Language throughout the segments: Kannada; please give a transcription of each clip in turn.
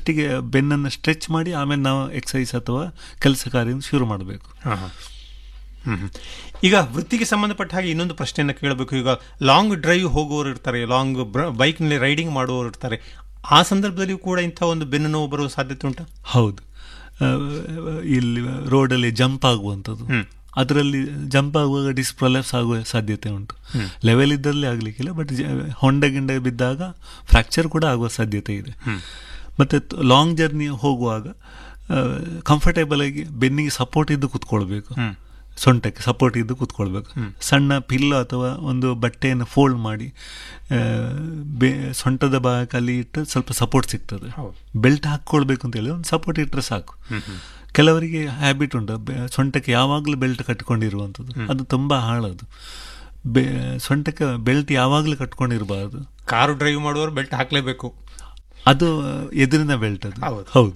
ಫಸ್ಟಿಗೆ ಬೆನ್ನನ್ನು ಸ್ಟ್ರೆಚ್ ಮಾಡಿ ಆಮೇಲೆ ನಾವು ಎಕ್ಸಸೈಸ್ ಅಥವಾ ಕೆಲಸ ಕಾರ್ಯ ಶುರು ಮಾಡಬೇಕು ಹಾ, ಹಾ. ಹ್ಮ್, ಹ್ಮ್. ಈಗ ವೃತ್ತಿಗೆ ಸಂಬಂಧಪಟ್ಟ ಹಾಗೆ ಇನ್ನೊಂದು ಪ್ರಶ್ನೆಯನ್ನು ಕೇಳಬೇಕು ಈಗ ಲಾಂಗ್ ಡ್ರೈವ್ ಹೋಗುವವರು ಇರ್ತಾರೆ ಲಾಂಗ್ ಬೈಕ್ನಲ್ಲಿ ರೈಡಿಂಗ್ ಮಾಡುವವರು ಇರ್ತಾರೆ ಆ ಸಂದರ್ಭದಲ್ಲಿಯೂ ಕೂಡ ಇಂಥ ಒಂದು ಬೆನ್ನು ನೋವು ಬರುವ ಸಾಧ್ಯತೆ ಉಂಟಾ ಹೌದು ಆ, ಇಲ್ಲಿ ರೋಡಲ್ಲಿ ಜಂಪ್ ಆಗುವಂಥದ್ದು ಹ್ಮ್. ಅದರಲ್ಲಿ ಜಂಪ್ ಆಗುವಾಗ ಡಿಸ್ಪ್ರೊಲೆಪ್ಸ್ ಆಗುವ ಸಾಧ್ಯತೆ ಉಂಟು ಲೆವೆಲ್ ಇದ್ದಲ್ಲಿ ಆಗಲಿಕ್ಕಿಲ್ಲ ಬಟ್ ಹೊಂಡ ಗಿಂಡ ಬಿದ್ದಾಗ ಫ್ರ್ಯಾಕ್ಚರ್ ಕೂಡ ಆಗುವ ಸಾಧ್ಯತೆ ಇದೆ ಮತ್ತು ಲಾಂಗ್ ಜರ್ನಿ ಹೋಗುವಾಗ ಕಂಫರ್ಟೇಬಲ್ ಆಗಿ ಬೆನ್ನಿಗೆ ಸಪೋರ್ಟ್ ಇದ್ದು ಕೂತ್ಕೊಳ್ಬೇಕು ಹ್ಮ್. ಸೊಂಟಕ್ಕೆ ಸಪೋರ್ಟ್ ಇದ್ದು ಕೂತ್ಕೊಳ್ಬೇಕು ಸಣ್ಣ ಪಿಲ್ಲೋ ಅಥವಾ ಒಂದು ಬಟ್ಟೆಯನ್ನು ಫೋಲ್ಡ್ ಮಾಡಿ ಆ, ಬೆ ಸೊಂಟದ ಭಾಗಕ್ಕೆ ಇಟ್ಟು ಸ್ವಲ್ಪ ಸಪೋರ್ಟ್ ಸಿಗ್ತದೆ ಹೌದು. ಬೆಲ್ಟ್ ಹಾಕ್ಕೊಳ್ಬೇಕು ಅಂತ ಹೇಳಿ ಒಂದು ಸಪೋರ್ಟ್ ಇಟ್ಟರೆ ಸಾಕು ಕೆಲವರಿಗೆ ಹ್ಯಾಬಿಟ್ ಉಂಟು ಬೆ- ಸೊಂಟಕ್ಕೆ ಯಾವಾಗಲೂ ಬೆಲ್ಟ್ ಕಟ್ಕೊಂಡಿರುವಂಥದ್ದು ಅದು ತುಂಬ ಹಾಳದು ಬೆ ಸೊಂಟಕ್ಕೆ ಬೆಲ್ಟ್ ಯಾವಾಗಲೂ ಕಟ್ಕೊಂಡಿರಬಾರ್ದು ಕಾರು ಡ್ರೈವ್ ಮಾಡುವವರು ಬೆಲ್ಟ್ ಹಾಕ್ಲೇಬೇಕು ಅದು ಎದುರಿನ ಬೆಲ್ಟ್ ಅದು ಹೌದು. ಹೌದು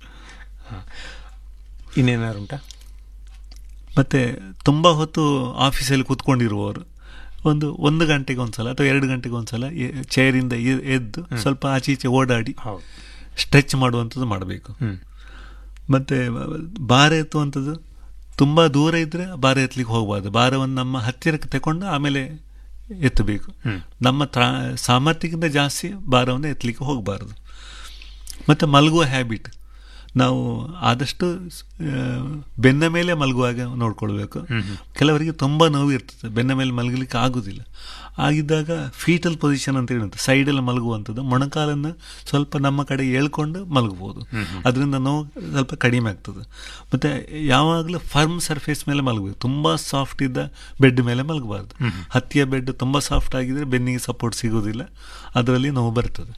ಇನ್ನೇನಾರು ಉಂಟಾ ಮತ್ತೆ ತುಂಬ ಹೊತ್ತು ಆಫೀಸಲ್ಲಿ ಕೂತ್ಕೊಂಡಿರುವವರು ಒಂದು ಒಂದು ಗಂಟೆಗೆ ಒಂದ್ಸಲ ಅಥವಾ ಎರಡು ಗಂಟೆಗೆ ಒಂದ್ಸಲ ಎ- ಚೇರಿಂದ ಎ- ಎದ್ದು ಸ್ವಲ್ಪ ಆಚೆ ಈಚೆ ಓಡಾಡಿ ಹೌದು ಸ್ಟ್ರೆಚ್ ಮಾಡುವಂಥದ್ದು ಮಾಡಬೇಕು ಹ್ಮ್ ಮತ್ತು ಭಾರ ಎತ್ತುವಂಥದ್ದು ತುಂಬ ದೂರ ಇದ್ದರೆ ಭಾರ ಎತ್ತಲಿಕ್ಕೆ ಹೋಗಬಾರ್ದು ಭಾರವನ್ನು ನಮ್ಮ ಹತ್ತಿರಕ್ಕೆ ತಗೊಂಡು ಆಮೇಲೆ ಎತ್ತಬೇಕು ಹ್ಮ್. ನಮ್ಮ ತ್ರಾ ಸಾಮರ್ಥ್ಯಕ್ಕಿಂತ ಜಾಸ್ತಿ ಭಾರವನ್ನು ಎತ್ತಲಿಕ್ಕೆ ಹೋಗಬಾರ್ದು ಮತ್ತು ಮಲಗುವ ಹ್ಯಾಬಿಟ್ ನಾವು ಆದಷ್ಟು ಆ, ಬೆನ್ನ ಮೇಲೆ ಮಲಗುವಾಗ ನೋಡ್ಕೊಳ್ಬೇಕು ಕೆಲವರಿಗೆ ತುಂಬ ನೋವು ಇರ್ತದೆ ಬೆನ್ನ ಮೇಲೆ ಮಲಗಲಿಕ್ಕೆ ಆಗುದಿಲ್ಲ ಆಗಿದ್ದಾಗ ಫೀಟಲ್ ಪೊಸಿಷನ್ ಅಂತ ಹೇಳುತ್ತೆ ಸೈಡಲ್ಲಿ ಮಲಗುವಂಥದ್ದು ಮೊಣಕಾಲನ್ನು ಸ್ವಲ್ಪ ನಮ್ಮ ಕಡೆ ಏಳ್ಕೊಂಡು ಮಲಗಬಹುದು ಅದರಿಂದ ನೋವು ಸ್ವಲ್ಪ ಕಡಿಮೆ ಆಗ್ತದೆ ಮತ್ತು ಯಾವಾಗಲೂ ಫರ್ಮ್ ಸರ್ಫೇಸ್ ಮೇಲೆ ಮಲಗಬೇಕು ತುಂಬ ಸಾಫ್ಟ್ ಇದ್ದ ಬೆಡ್ ಮೇಲೆ ಮಲಗಬಾರ್ದು ಹತ್ತಿಯ ಬೆಡ್ ತುಂಬ ಸಾಫ್ಟ್ ಆಗಿದ್ರೆ ಬೆನ್ನಿಗೆ ಸಪೋರ್ಟ್ ಸಿಗೋದಿಲ್ಲ ಅದರಲ್ಲಿ ನೋವು ಬರ್ತದೆ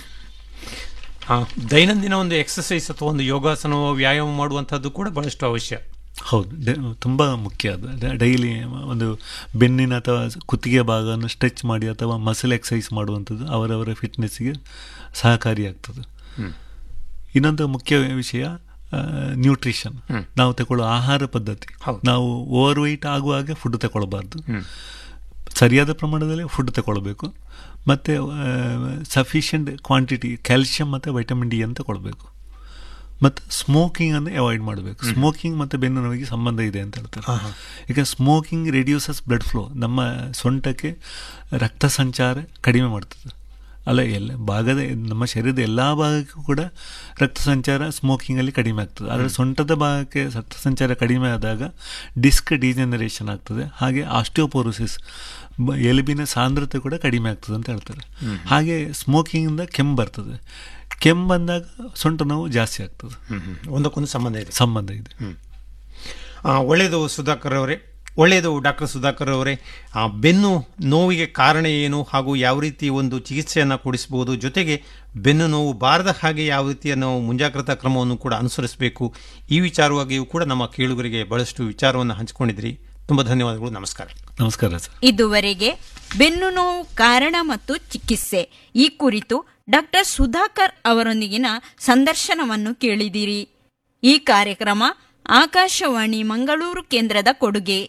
ಆ, ದೈನಂದಿನ ಒಂದು ಎಕ್ಸಸೈಸ್ ಅಥವಾ ಒಂದು ಯೋಗಾಸನ ವ್ಯಾಯಾಮ ಮಾಡುವಂಥದ್ದು ಕೂಡ ಬಹಳಷ್ಟು ಅವಶ್ಯ ಹೌದು ಡೆ- ತುಂಬ ಮುಖ್ಯ ಅದು ಡ- ಡೈಲಿ ಒಂದು ಬೆನ್ನಿನ ಅಥವಾ ಕುತ್ತಿಗೆ ಭಾಗವನ್ನು ಸ್ಟ್ರೆಚ್ ಮಾಡಿ ಅಥವಾ ಮಸಲ್ ಎಕ್ಸಸೈಸ್ ಮಾಡುವಂಥದ್ದು ಅವರವರ ಫಿಟ್ನೆಸ್ಸಿಗೆ ಸಹಕಾರಿಯಾಗ್ತದೆ ಇನ್ನೊಂದು ಮುಖ್ಯ ವಿಷಯ ನ್ಯೂಟ್ರಿಷನ್ ನಾವು ತಗೊಳ್ಳೋ ಆಹಾರ ಪದ್ಧತಿ ಹೌದು. ನಾವು ಓವರ್ ವೆಯ್ಟ್ ಆಗುವಾಗ ಫುಡ್ ತಗೊಳ್ಬಾರ್ದು ಸರಿಯಾದ ಪ್ರಮಾಣದಲ್ಲಿ ಫುಡ್ ತಗೊಳ್ಬೇಕು ಮತ್ತು ಸಫಿಷಿಯಂಟ್ ಕ್ವಾಂಟಿಟಿ ಕ್ಯಾಲ್ಶಿಯಂ ಮತ್ತು ವೈಟಮಿನ್ ಡಿ ಅಂತ ತಗೊಳ್ಬೇಕು ಮತ್ತು ಸ್ಮೋಕಿಂಗ್ ಅನ್ನು ಅವಾಯ್ಡ್ ಮಾಡಬೇಕು ಸ್ಮೋಕಿಂಗ್ ಮತ್ತು ಬೆನ್ನು ನೋವಿಗೆ ಸಂಬಂಧ ಇದೆ ಅಂತ ಹೇಳ್ತಾರೆ ಈಗ ಸ್ಮೋಕಿಂಗ್ ರೆಡ್ಯೂಸಸ್ ಬ್ಲಡ್ ಫ್ಲೋ ನಮ್ಮ ಸೊಂಟಕ್ಕೆ ರಕ್ತ ಸಂಚಾರ ಕಡಿಮೆ ಮಾಡ್ತದೆ ಅಲ್ಲ ಎಲ್ಲ ಭಾಗದ ನಮ್ಮ ಶರೀರದ ಎಲ್ಲ ಭಾಗಕ್ಕೂ ಕೂಡ ರಕ್ತ ಸಂಚಾರ ಸ್ಮೋಕಿಂಗಲ್ಲಿ ಕಡಿಮೆ ಆಗ್ತದೆ ಆದರೆ ಸೊಂಟದ ಭಾಗಕ್ಕೆ ರಕ್ತ ಸಂಚಾರ ಕಡಿಮೆ ಆದಾಗ ಡಿಸ್ಕ್ ಡಿಜನರೇಷನ್ ಆಗ್ತದೆ ಹಾಗೆ ಆಸ್ಟಿಯೋಪೋರೋಸಿಸ್ ಎಲುಬಿನ ಸಾಂದ್ರತೆ ಕೂಡ ಕಡಿಮೆ ಆಗ್ತದೆ ಅಂತ ಹೇಳ್ತಾರೆ ಹಾಗೆ ಸ್ಮೋಕಿಂಗಿಂದ ಕೆಮ್ಮು ಬರ್ತದೆ ಕೆಮ್ಮು ಬಂದಾಗ ಸೊಂಟ ನೋವು ಜಾಸ್ತಿ ಆಗ್ತದೆ ಒಂದಕ್ಕೊಂದು ಸಂಬಂಧ ಇದೆ ಸಂಬಂಧ ಇದೆ ಆ, ಒಳ್ಳೆಯದು ಸುಧಾಕರ್ ಅವರೇ ಒಳ್ಳೆಯದು ಡಾಕ್ಟರ್ ಸುಧಾಕರ್ ಅವರೇ ಆ, ಬೆನ್ನು ನೋವಿಗೆ ಕಾರಣ ಏನು ಹಾಗೂ ಯಾವ ರೀತಿ ಒಂದು ಚಿಕಿತ್ಸೆಯನ್ನು ಕೊಡಿಸಬಹುದು ಜೊತೆಗೆ ಬೆನ್ನು ನೋವು ಬಾರದ ಹಾಗೆ ಯಾವ ರೀತಿಯ ನಾವು ಮುಂಜಾಗ್ರತಾ ಕ್ರಮವನ್ನು ಕೂಡ ಅನುಸರಿಸಬೇಕು ಈ ವಿಚಾರವಾಗಿಯೂ ಕೂಡ ನಮ್ಮ ಕೇಳುಗರಿಗೆ ಬಹಳಷ್ಟು ವಿಚಾರವನ್ನು ಹಂಚಿಕೊಂಡಿದ್ರಿ ತುಂಬ ಧನ್ಯವಾದಗಳು ನಮಸ್ಕಾರ ನಮಸ್ಕಾರ ಸರ್ ಇದುವರೆಗೆ ಬೆನ್ನು ನೋವು ಕಾರಣ ಮತ್ತು ಚಿಕಿತ್ಸೆ ಈ ಕುರಿತು ಡಾಕ್ಟರ್ ಸುಧಾಕರ್ ಅವರೊಂದಿಗಿನ ಸಂದರ್ಶನವನ್ನು ಕೇಳಿದಿರಿ ಈ ಕಾರ್ಯಕ್ರಮ ಆಕಾಶವಾಣಿ ಮಂಗಳೂರು ಕೇಂದ್ರದ ಕೊಡುಗೆ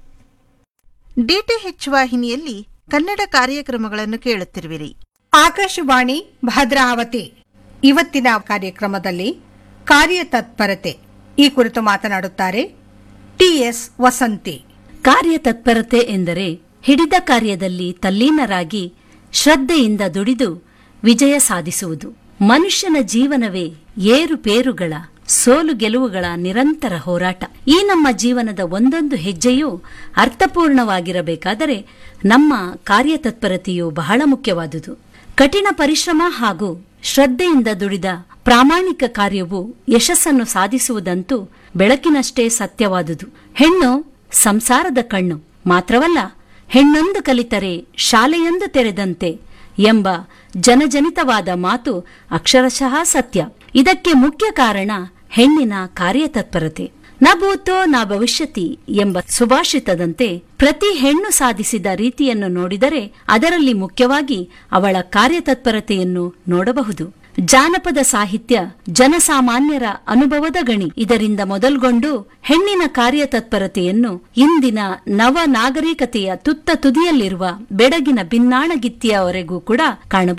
ಡಿಟಿಎಚ್ ವಾಹಿನಿಯಲ್ಲಿ ಕನ್ನಡ ಕಾರ್ಯಕ್ರಮಗಳನ್ನು ಕೇಳುತ್ತಿರುವಿರಿ ಆಕಾಶವಾಣಿ ಭದ್ರಾವತಿ ಇವತ್ತಿನ ಕಾರ್ಯಕ್ರಮದಲ್ಲಿ ಕಾರ್ಯತತ್ಪರತೆ ಈ ಕುರಿತು ಮಾತನಾಡುತ್ತಾರೆ ಟಿಎಸ್ ವಸಂತಿ ಕಾರ್ಯತತ್ಪರತೆ ಎಂದರೆ ಹಿಡಿದ ಕಾರ್ಯದಲ್ಲಿ ತಲ್ಲೀನರಾಗಿ ಶ್ರದ್ಧೆಯಿಂದ ದುಡಿದು ವಿಜಯ ಸಾಧಿಸುವುದು ಮನುಷ್ಯನ ಜೀವನವೇ ಏರುಪೇರುಗಳ ಸೋಲು ಗೆಲುವುಗಳ ನಿರಂತರ ಹೋರಾಟ ಈ ನಮ್ಮ ಜೀವನದ ಒಂದೊಂದು ಹೆಜ್ಜೆಯೂ ಅರ್ಥಪೂರ್ಣವಾಗಿರಬೇಕಾದರೆ ನಮ್ಮ ಕಾರ್ಯತತ್ಪರತೆಯು ಬಹಳ ಮುಖ್ಯವಾದುದು ಕಠಿಣ ಪರಿಶ್ರಮ ಹಾಗೂ ಶ್ರದ್ಧೆಯಿಂದ ದುಡಿದ ಪ್ರಾಮಾಣಿಕ ಕಾರ್ಯವು ಯಶಸ್ಸನ್ನು ಸಾಧಿಸುವುದಂತೂ ಬೆಳಕಿನಷ್ಟೇ ಸತ್ಯವಾದುದು ಹೆಣ್ಣು ಸಂಸಾರದ ಕಣ್ಣು ಮಾತ್ರವಲ್ಲ ಹೆಣ್ಣೊಂದು ಕಲಿತರೆ ಶಾಲೆಯೊಂದು ತೆರೆದಂತೆ ಎಂಬ ಜನಜನಿತವಾದ ಮಾತು ಅಕ್ಷರಶಃ ಸತ್ಯ ಇದಕ್ಕೆ ಮುಖ್ಯ ಕಾರಣ ಹೆಣ್ಣಿನ ಕಾರ್ಯತತ್ಪರತೆ ನ ಭೂತೋ ನ ಭವಿಷ್ಯತಿ ಎಂಬ ಸುಭಾಷಿತದಂತೆ ಪ್ರತಿ ಹೆಣ್ಣು ಸಾಧಿಸಿದ ರೀತಿಯನ್ನು ನೋಡಿದರೆ ಅದರಲ್ಲಿ ಮುಖ್ಯವಾಗಿ ಅವಳ ಕಾರ್ಯತತ್ಪರತೆಯನ್ನು ನೋಡಬಹುದು ಜಾನಪದ ಸಾಹಿತ್ಯ ಜನಸಾಮಾನ್ಯರ ಅನುಭವದ ಗಣಿ ಇದರಿಂದ ಮೊದಲ್ಗೊಂಡು ಹೆಣ್ಣಿನ ಕಾರ್ಯತತ್ಪರತೆಯನ್ನು ಇಂದಿನ ನವ ನಾಗರಿಕತೆಯ ತುತ್ತ ತುದಿಯಲ್ಲಿರುವ ಬೆಡಗಿನ ಭಿನ್ನಾಣಗಿತ್ತಿಯವರೆಗೂ ಕೂಡ ಕಾಣಬಹುದು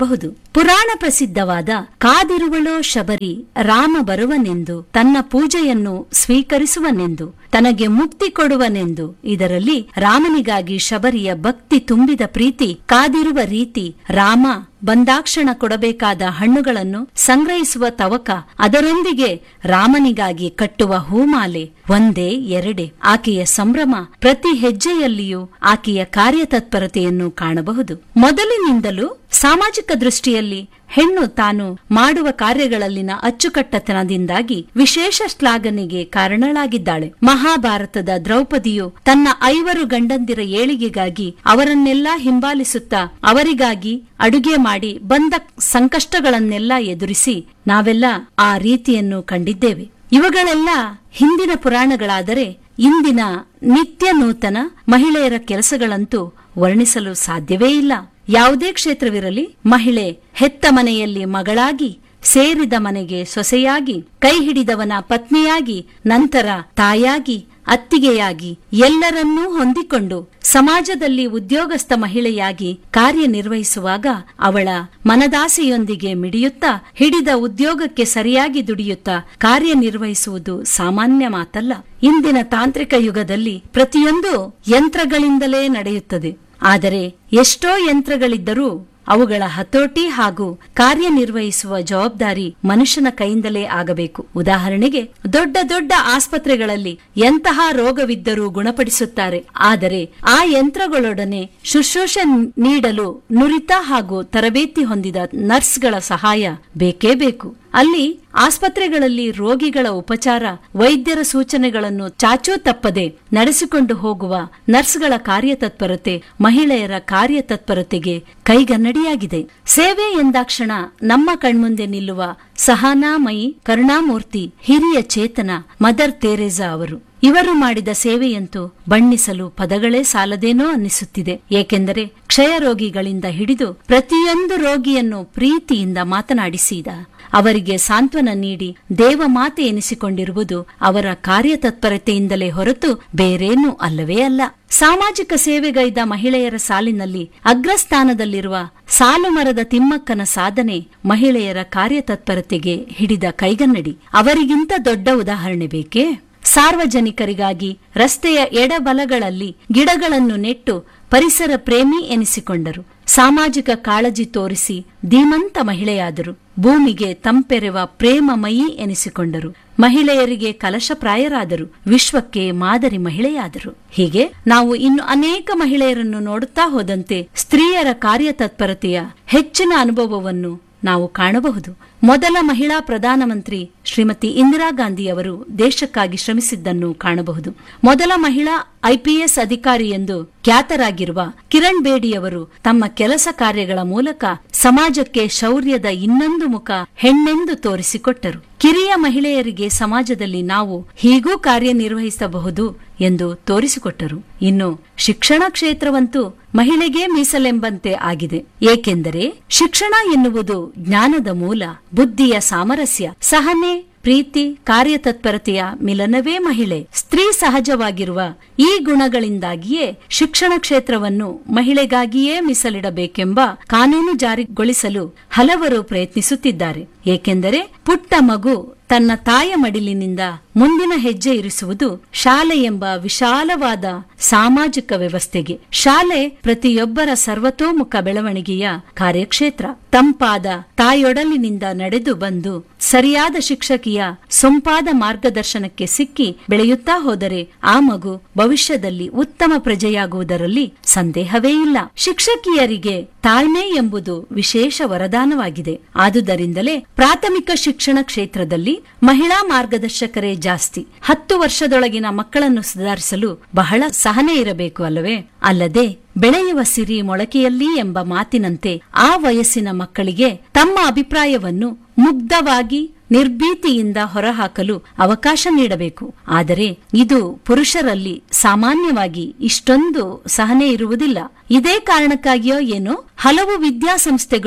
ಪುರಾಣ ಪ್ರಸಿದ್ಧವಾದ ಕಾದಿರುವಳೋ ಶಬರಿ ರಾಮ ಬರುವನೆಂದು ತನ್ನ ಪೂಜೆಯನ್ನು ಸ್ವೀಕರಿಸುವನೆಂದು ತನಗೆ ಮುಕ್ತಿ ಕೊಡುವನೆಂದು ಇದರಲ್ಲಿ ರಾಮನಿಗಾಗಿ ಶಬರಿಯ ಭಕ್ತಿ ತುಂಬಿದ ಪ್ರೀತಿ ಕಾದಿರುವ ರೀತಿ ರಾಮ ಬಂದಾಕ್ಷಣ ಕೊಡಬೇಕಾದ ಹಣ್ಣುಗಳನ್ನು ಸಂಗ್ರಹಿಸುವ ತವಕ ಅದರೊಂದಿಗೆ ರಾಮನಿಗಾಗಿ ಕಟ್ಟುವ ಹೂಮಾಲೆ ಒಂದೇ ಎರಡೆ ಆಕೆಯ ಸಂಭ್ರಮ ಪ್ರತಿ ಹೆಜ್ಜೆಯಲ್ಲಿಯೂ ಆಕೆಯ ಕಾರ್ಯತತ್ಪರತೆಯನ್ನು ಕಾಣಬಹುದು ಮೊದಲಿನಿಂದಲೂ ಸಾಮಾಜಿಕ ದೃಷ್ಟಿಯಲ್ಲಿ ಹೆಣ್ಣು ತಾನು ಮಾಡುವ ಕಾರ್ಯಗಳಲ್ಲಿನ ಅಚ್ಚುಕಟ್ಟತನದಿಂದಾಗಿ ವಿಶೇಷ ಶ್ಲಾಘನೆಗೆ ಕಾರಣಳಾಗಿದ್ದಾಳೆ ಮಹಾಭಾರತದ ದ್ರೌಪದಿಯು ತನ್ನ ಐವರು ಗಂಡಂದಿರ ಏಳಿಗೆಗಾಗಿ ಅವರನ್ನೆಲ್ಲಾ ಹಿಂಬಾಲಿಸುತ್ತಾ ಅವರಿಗಾಗಿ ಅಡುಗೆ ಮಾಡಿ ಬಂದ ಸಂಕಷ್ಟಗಳನ್ನೆಲ್ಲ ಎದುರಿಸಿ ನಾವೆಲ್ಲ ಆ ರೀತಿಯನ್ನು ಕಂಡಿದ್ದೇವೆ ಇವುಗಳೆಲ್ಲ ಹಿಂದಿನ ಪುರಾಣಗಳಾದರೆ ಇಂದಿನ ನಿತ್ಯ ನೂತನ ಮಹಿಳೆಯರ ಕೆಲಸಗಳಂತೂ ವರ್ಣಿಸಲು ಸಾಧ್ಯವೇ ಇಲ್ಲ ಯಾವುದೇ ಕ್ಷೇತ್ರವಿರಲಿ ಮಹಿಳೆ ಹೆತ್ತ ಮನೆಯಲ್ಲಿ ಮಗಳಾಗಿ ಸೇರಿದ ಮನೆಗೆ ಸೊಸೆಯಾಗಿ ಕೈ ಹಿಡಿದವನ ಪತ್ನಿಯಾಗಿ ನಂತರ ತಾಯಾಗಿ ಅತ್ತಿಗೆಯಾಗಿ ಎಲ್ಲರನ್ನೂ ಹೊಂದಿಕೊಂಡು ಸಮಾಜದಲ್ಲಿ ಉದ್ಯೋಗಸ್ಥ ಮಹಿಳೆಯಾಗಿ ಕಾರ್ಯನಿರ್ವಹಿಸುವಾಗ ಅವಳ ಮನದಾಸೆಯೊಂದಿಗೆ ಮಿಡಿಯುತ್ತಾ ಹಿಡಿದ ಉದ್ಯೋಗಕ್ಕೆ ಸರಿಯಾಗಿ ದುಡಿಯುತ್ತಾ ಕಾರ್ಯನಿರ್ವಹಿಸುವುದು ಸಾಮಾನ್ಯ ಮಾತಲ್ಲ ಇಂದಿನ ತಾಂತ್ರಿಕ ಯುಗದಲ್ಲಿ ಪ್ರತಿಯೊಂದು ಯಂತ್ರಗಳಿಂದಲೇ ನಡೆಯುತ್ತದೆ ಆದರೆ ಎಷ್ಟೋ ಯಂತ್ರಗಳಿದ್ದರೂ ಅವುಗಳ ಹತೋಟಿ ಹಾಗೂ ಕಾರ್ಯನಿರ್ವಹಿಸುವ ಜವಾಬ್ದಾರಿ ಮನುಷ್ಯನ ಕೈಯಿಂದಲೇ ಆಗಬೇಕು ಉದಾಹರಣೆಗೆ ದೊಡ್ಡ ದೊಡ್ಡ ಆಸ್ಪತ್ರೆಗಳಲ್ಲಿ ಎಂತಹ ರೋಗವಿದ್ದರೂ ಗುಣಪಡಿಸುತ್ತಾರೆ ಆದರೆ ಆ ಯಂತ್ರಗಳೊಡನೆ ಶುಶ್ರೂಷೆ ನೀಡಲು ನುರಿತ ಹಾಗೂ ತರಬೇತಿ ಹೊಂದಿದ ನರ್ಸ್ಗಳ ಸಹಾಯ ಬೇಕೇ ಬೇಕು ಅಲ್ಲಿ ಆಸ್ಪತ್ರೆಗಳಲ್ಲಿ ರೋಗಿಗಳ ಉಪಚಾರ ವೈದ್ಯರ ಸೂಚನೆಗಳನ್ನು ಚಾಚೂ ತಪ್ಪದೆ ನಡೆಸಿಕೊಂಡು ಹೋಗುವ ನರ್ಸ್ಗಳ ಕಾರ್ಯತತ್ಪರತೆ ಮಹಿಳೆಯರ ಕಾರ್ಯತತ್ಪರತೆಗೆ ಕೈಗನ್ನಡಿಯಾಗಿದೆ ಸೇವೆ ಎಂದಾಕ್ಷಣ ನಮ್ಮ ಕಣ್ಮುಂದೆ ನಿಲ್ಲುವ ಸಹನಾಮಯಿ ಕರುಣಾಮೂರ್ತಿ ಹಿರಿಯ ಚೇತನ ಮದರ್ ತೆರೇಸಾ ಅವರು ಇವರು ಮಾಡಿದ ಸೇವೆಯಂತೂ ಬಣ್ಣಿಸಲು ಪದಗಳೇ ಸಾಲದೇನೋ ಅನ್ನಿಸುತ್ತಿದೆ ಏಕೆಂದರೆ ಕ್ಷಯ ರೋಗಿಗಳಿಂದ ಹಿಡಿದು ಪ್ರತಿಯೊಂದು ರೋಗಿಯನ್ನು ಪ್ರೀತಿಯಿಂದ ಮಾತನಾಡಿಸಿದ ಅವರಿಗೆ ಸಾಂತ್ವನ ನೀಡಿ ದೇವಮಾತೆ ಎನಿಸಿಕೊಂಡಿರುವುದು ಅವರ ಕಾರ್ಯತತ್ಪರತೆಯಿಂದಲೇ ಹೊರತು ಬೇರೇನೂ ಅಲ್ಲವೇ ಅಲ್ಲ ಸಾಮಾಜಿಕ ಸೇವೆಗೈದ ಮಹಿಳೆಯರ ಸಾಲಿನಲ್ಲಿ ಅಗ್ರಸ್ಥಾನದಲ್ಲಿರುವ ಸಾಲು ಮರದ ತಿಮ್ಮಕ್ಕನ ಸಾಧನೆ ಮಹಿಳೆಯರ ಕಾರ್ಯತತ್ಪರತೆಗೆ ಹಿಡಿದ ಕೈಗನ್ನಡಿ ಅವರಿಗಿಂತ ದೊಡ್ಡ ಉದಾಹರಣೆ ಬೇಕೇ ಸಾರ್ವಜನಿಕರಿಗಾಗಿ ರಸ್ತೆಯ ಎಡಬಲಗಳಲ್ಲಿ ಗಿಡಗಳನ್ನು ನೆಟ್ಟು ಪರಿಸರ ಪ್ರೇಮಿ ಎನಿಸಿಕೊಂಡರು ಸಾಮಾಜಿಕ ಕಾಳಜಿ ತೋರಿಸಿ ಧೀಮಂತ ಮಹಿಳೆಯಾದರು ಭೂಮಿಗೆ ತಂಪೆರೆವ ಪ್ರೇಮಮಯಿ ಎನಿಸಿಕೊಂಡರು ಮಹಿಳೆಯರಿಗೆ ಕಲಶಪ್ರಾಯರಾದರು ವಿಶ್ವಕ್ಕೆ ಮಾದರಿ ಮಹಿಳೆಯಾದರು ಹೀಗೆ ನಾವು ಇನ್ನು ಅನೇಕ ಮಹಿಳೆಯರನ್ನು ನೋಡುತ್ತಾ ಹೋದಂತೆ ಸ್ತ್ರೀಯರ ಕಾರ್ಯತತ್ಪರತೆಯ ಹೆಚ್ಚಿನ ಅನುಭವವನ್ನು ನಾವು ಕಾಣಬಹುದು ಮೊದಲ ಮಹಿಳಾ ಪ್ರಧಾನಮಂತ್ರಿ ಶ್ರೀಮತಿ ಇಂದಿರಾ ಗಾಂಧಿ ಅವರು ದೇಶಕ್ಕಾಗಿ ಶ್ರಮಿಸಿದ್ದನ್ನು ಕಾಣಬಹುದು ಮೊದಲ ಮಹಿಳಾ ಐಪಿಎಸ್ ಅಧಿಕಾರಿ ಎಂದು ಖ್ಯಾತರಾಗಿರುವ ಕಿರಣ್ ಬೇಡಿಯವರು ತಮ್ಮ ಕೆಲಸ ಕಾರ್ಯಗಳ ಮೂಲಕ ಸಮಾಜಕ್ಕೆ ಶೌರ್ಯದ ಇನ್ನೊಂದು ಮುಖ ಹೆಣ್ಣೆಂದು ತೋರಿಸಿಕೊಟ್ಟರು ಕಿರಿಯ ಮಹಿಳೆಯರಿಗೆ ಸಮಾಜದಲ್ಲಿ ನಾವು ಹೀಗೂ ಕಾರ್ಯನಿರ್ವಹಿಸಬಹುದು ಎಂದು ತೋರಿಸಿಕೊಟ್ಟರು ಇನ್ನು ಶಿಕ್ಷಣ ಕ್ಷೇತ್ರವಂತೂ ಮಹಿಳೆಗೆ ಮೀಸಲೆಂಬಂತೆ ಆಗಿದೆ ಏಕೆಂದರೆ ಶಿಕ್ಷಣ ಎನ್ನುವುದು ಜ್ಞಾನದ ಮೂಲ ಬುದ್ಧಿಯ ಸಾಮರಸ್ಯ ಸಹನೆ ಪ್ರೀತಿ ಕಾರ್ಯತತ್ಪರತೆಯ ಮಿಲನವೇ ಮಹಿಳೆ ಸ್ತ್ರೀ ಸಹಜವಾಗಿರುವ ಈ ಗುಣಗಳಿಂದಾಗಿಯೇ ಶಿಕ್ಷಣ ಕ್ಷೇತ್ರವನ್ನು ಮಹಿಳೆಗಾಗಿಯೇ ಮೀಸಲಿಡಬೇಕೆಂಬ ಕಾನೂನು ಜಾರಿಗೊಳಿಸಲು ಹಲವರು ಪ್ರಯತ್ನಿಸುತ್ತಿದ್ದಾರೆ ಏಕೆಂದರೆ ಪುಟ್ಟ ಮಗು ತನ್ನ ತಾಯ ಮಡಿಲಿನಿಂದ ಮುಂದಿನ ಹೆಜ್ಜೆ ಇರಿಸುವುದು ಶಾಲೆ ಎಂಬ ವಿಶಾಲವಾದ ಸಾಮಾಜಿಕ ವ್ಯವಸ್ಥೆಗೆ ಶಾಲೆ ಪ್ರತಿಯೊಬ್ಬರ ಸರ್ವತೋಮುಖ ಬೆಳವಣಿಗೆಯ ಕಾರ್ಯಕ್ಷೇತ್ರ ತಂಪಾದ ತಾಯೊಡಲಿನಿಂದ ನಡೆದು ಬಂದು ಸರಿಯಾದ ಶಿಕ್ಷಕಿಯ ಸೊಂಪಾದ ಮಾರ್ಗದರ್ಶನಕ್ಕೆ ಸಿಕ್ಕಿ ಬೆಳೆಯುತ್ತಾ ಹೋದರೆ ಆ ಮಗು ಭವಿಷ್ಯದಲ್ಲಿ ಉತ್ತಮ ಪ್ರಜೆಯಾಗುವುದರಲ್ಲಿ ಸಂದೇಹವೇ ಇಲ್ಲ ಶಿಕ್ಷಕಿಯರಿಗೆ ತಾಳ್ಮೆ ಎಂಬುದು ವಿಶೇಷ ವರದಾನವಾಗಿದೆ ಆದುದರಿಂದಲೇ ಪ್ರಾಥಮಿಕ ಶಿಕ್ಷಣ ಕ್ಷೇತ್ರದಲ್ಲಿ ಮಹಿಳಾ ಮಾರ್ಗದರ್ಶಕರೇ ಜಾಸ್ತಿ ಹತ್ತು ವರ್ಷದೊಳಗಿನ ಮಕ್ಕಳನ್ನು ಸುಧಾರಿಸಲು ಬಹಳ ಸಹನೆ ಇರಬೇಕು ಅಲ್ಲವೇ ಅಲ್ಲದೆ ಬೆಳೆಯುವ ಸಿರಿ ಮೊಳಕೆಯಲ್ಲಿ ಎಂಬ ಮಾತಿನಂತೆ ಆ ವಯಸ್ಸಿನ ಮಕ್ಕಳಿಗೆ ತಮ್ಮ ಅಭಿಪ್ರಾಯವನ್ನು ಮುಗ್ಧವಾಗಿ ನಿರ್ಭೀತಿಯಿಂದ ಹೊರಹಾಕಲು ಅವಕಾಶ ನೀಡಬೇಕು ಆದರೆ ಇದು ಪುರುಷರಲ್ಲಿ ಸಾಮಾನ್ಯವಾಗಿ ಇಷ್ಟೊಂದು ಸಹನೆ ಇರುವುದಿಲ್ಲ ಇದೇ ಕಾರಣಕ್ಕಾಗಿಯೋ ಏನೋ ಹಲವು ವಿದ್ಯಾಸಂಸ್ಥೆಗಳು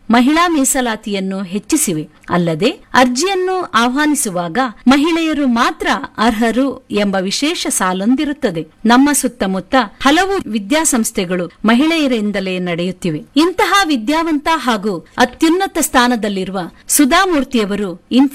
ಮಹಿಳಾ ಮೀಸಲಾತಿಯನ್ನು ಹೆಚ್ಚಿಸಿವೆ ಅಲ್ಲದೆ ಅರ್ಜಿಯನ್ನು ಆಹ್ವಾನಿಸುವಾಗ ಮಹಿಳೆಯರು ಮಾತ್ರ ಅರ್ಹರು ಎಂಬ ವಿಶೇಷ ಸಾಲೊಂದಿರುತ್ತದೆ ನಮ್ಮ ಸುತ್ತಮುತ್ತ ಹಲವು ವಿದ್ಯಾಸಂಸ್ಥೆಗಳು ಮಹಿಳೆಯರಿಂದಲೇ ನಡೆಯುತ್ತಿವೆ ಇಂತಹ ವಿದ್ಯಾವಂತ ಹಾಗೂ ಅತ್ಯುನ್ನತ ಸ್ಥಾನದಲ್ಲಿರುವ ಸುಧಾಮೂರ್ತಿಯವರು